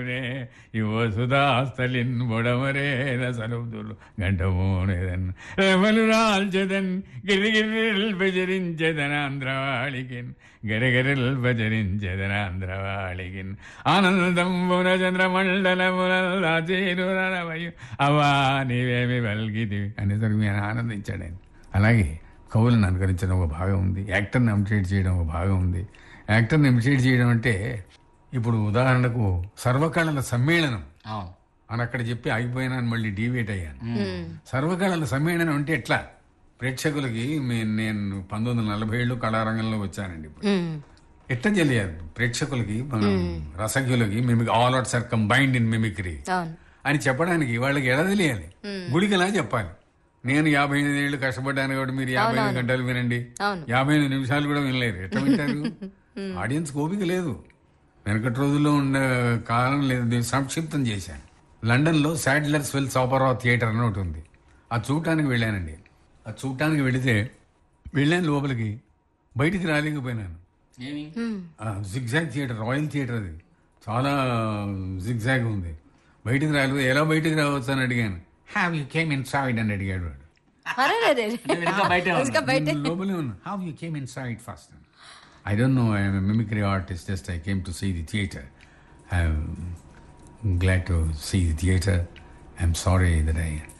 ఊనే యువ సుధాస్థలిన్ బొడమరే రసలుదులు గంటమూనేదన్ రెమలు రాల్చదన్ గిరిగిరిల్ భజరించదనాంధ్రవాళికిన్ గరగరిల్ భజరించదనాంధ్రవాళికిన్ ఆనందం పున చంద్రమండలములచేరురవయు అవా నీవేమి వల్గిది అనేసరికి నేను ఆనందించాడు ఆయన అలాగే కవులను అనుకరించడం ఒక భాగం ఉంది యాక్టర్ని ఇమిటేట్ చేయడం ఒక భాగం ఉంది యాక్టర్ని ఇమిటేట్ చేయడం అంటే ఇప్పుడు ఉదాహరణకు సర్వకళల సమ్మేళనం అవును అని అక్కడ చెప్పి ఆగిపోయినాను మళ్ళీ డీవేట్ అయ్యాను సర్వకళల సమ్మేళనం అంటే ఎట్లా ప్రేక్షకులకి మే- నేను పంతొమ్మిది వందల నలభై ఏళ్ళు కళారంగంలో వచ్చానండి ఇప్పుడు ఎట్లా తెలియదు ప్రేక్షకులకి మనం రసజ్ఞులకి mimic all outs are combined in mimicry అవును అని చెప్పడానికి వాళ్ళకి ఎలా తెలియాలి గుడికి ఎలా చెప్పాలి నేను యాభై ఎనిమిది ఏళ్ళు కష్టపడ్డాను కాబట్టి మీరు యాభై ఎనిమిది గంటలు వినండి అవును. యాభై ఎనిమిది నిమిషాలు కూడా వినలేరు ఎట్లా వింటారు ఆడియన్స్ ఓపిక లేదు వెనకటి రోజుల్లో ఉన్న కాలం లేదు దీన్ని సంక్షిప్తం చేశాను లండన్లో శాడ్లర్స్ వెల్స్ ఆపరా థియేటర్ అని ఒకటి ఉంది అది చూడటానికి వెళ్ళానండి అది చూడటానికి వెళితే వెళ్ళాను లోపలికి బయటికి రాలేకపోయినాను ఏమి జిగ్జాగ్ థియేటర్ రాయల్ థియేటర్ అది చాలా జిగ్జాగ్ ఉంది బయటికి రాలేదు ఎలా బయటికి రావచ్చు అని అడిగాను have you came inside అని అడిగాడు వాడు అరే రే రే. వెనక బయటే ఉంది. ఇంకా బయట నేను లోపలే ఉన్నా how you came inside first I don't know I'm mimicry artist just I came to see the theatre I'm glad to see the theatre I'm sorry that I